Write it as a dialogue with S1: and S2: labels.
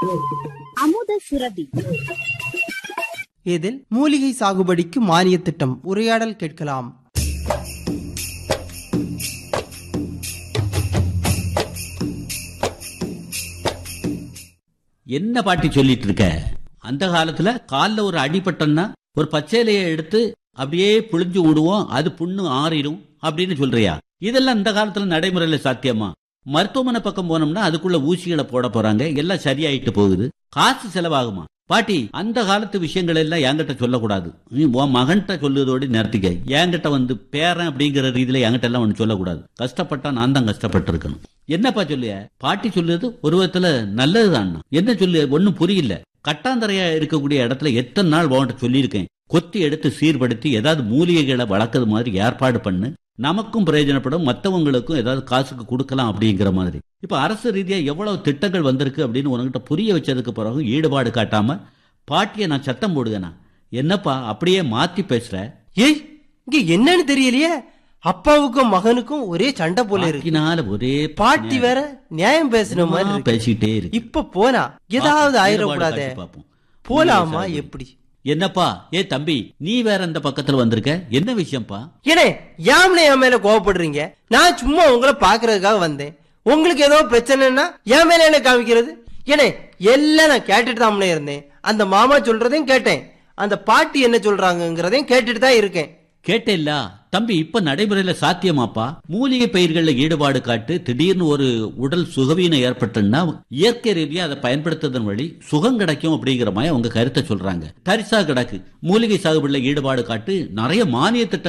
S1: அமுத சுரபி
S2: இதில் மூலிகை சாகுபடிக்கு மானிய திட்டம் உரையாடல் கேட்கலாம்
S3: என்ன பாட்டி சொல்லிட்டு இருக்க அந்த காலத்துல கால்ல ஒரு அடிபட்டோம்னா ஒரு பச்சையிலைய எடுத்து அப்படியே புழிஞ்சு விடுவோம் அது புண்ணு ஆறிடும் அப்படின்னு சொல்றியா இதெல்லாம் இந்த காலத்துல நடைமுறையில சாத்தியமா மருத்துவமனை பக்கம் போனோம்னா அதுக்குள்ள ஊசிகளை போட போறாங்க எல்லாம் சரியாயிட்டு போகுது காசு செலவாகுமா பாட்டி அந்த காலத்து விஷயங்கள் எல்லாம் என்கிட்ட சொல்லக்கூடாது நீ உன் மகன்கிட்ட சொல்லுவதோடு நிறுத்திக்க என்கிட்ட வந்து பேரன் அப்படிங்கிற ரீதியில என்கிட்ட எல்லாம் ஒன்று சொல்லக்கூடாது கஷ்டப்பட்டா நான் தான் கஷ்டப்பட்டு இருக்கணும் என்னப்பா சொல்லுய பாட்டி சொல்லுறது ஒரு விதத்துல நல்லதுதான் என்ன சொல்லு ஒன்னும் புரியல கட்டாந்தரையா இருக்கக்கூடிய இடத்துல எத்தனை நாள் உன்கிட்ட சொல்லியிருக்கேன் கொத்தி எடுத்து சீர்படுத்தி ஏதாவது மூலிகைகளை வளர்க்கறது மாதிரி ஏற்பாடு பண்ணு நமக்கும் பிரயோஜனப்படும் மற்றவங்களுக்கும் ஏதாவது காசுக்கு கொடுக்கலாம் அப்படிங்கிற மாதிரி இப்ப அரசு ரீதியா எவ்வளவு திட்டங்கள் வந்திருக்கு அப்படின்னு உனக்கிட்ட புரிய வச்சதுக்கு பிறகு ஈடுபாடு காட்டாம பாட்டியை நான் சத்தம் போடுவேனா என்னப்பா அப்படியே மாத்தி பேசுற
S2: ஏய் இங்க என்னன்னு தெரியலையே அப்பாவுக்கும் மகனுக்கும் ஒரே சண்டை போல இருக்கு
S3: பாட்டினால ஒரே
S2: பாட்டி வேற நியாயம் பேசுன மாதிரி
S3: பிரச்சனை.
S2: இருக்கு.
S3: பேசிட்டே இருக்கு
S2: இப்ப போனா ஏதாவது
S3: ஈடுபாடு
S2: ஆயிடக்கூடாதே
S3: காட்டி பார்ப்போம்.
S2: போலாமா எப்படி
S3: என்னப்பா ஏ தம்பி நீ வேற இந்த பக்கத்துல வந்திருக்க என்ன விஷயம்ப்பா
S2: ஏனே யாமலே என் மேல கோவப்படுறீங்க நான் சும்மா உங்களை பாக்குறதுக்காக வந்தேன் உங்களுக்கு ஏதோ பிரச்சனைன்னா என் மேல என்ன காமிக்கிறது ஏனே எல்லாம் நான் கேட்டுட்டு தான் இருந்தேன் அந்த மாமா சொல்றதையும் கேட்டேன் அந்த பாட்டி என்ன சொல்றாங்கங்கிறதையும் கேட்டுட்டு தான் இருக்கேன்
S3: கேட்டேல்ல தம்பி இப்ப நடைமுறையில சாத்தியமாப்பா மூலிகை பயிர்கள்ல ஈடுபாடு காட்டு திடீர்னு ஒரு உடல் சுகவீனம் ஏற்பட்டுன்னா இயற்கை ரீதியா அதை பயன்படுத்துவதன் வழி சுகம் கிடைக்கும் அப்படிங்கிற மாதிரி உங்க கருத்தை சொல்றாங்க தரிசா கிடக்கு மூலிகை சாகுபடியில ஈடுபாடு காட்டு நிறைய மானிய திட்டம்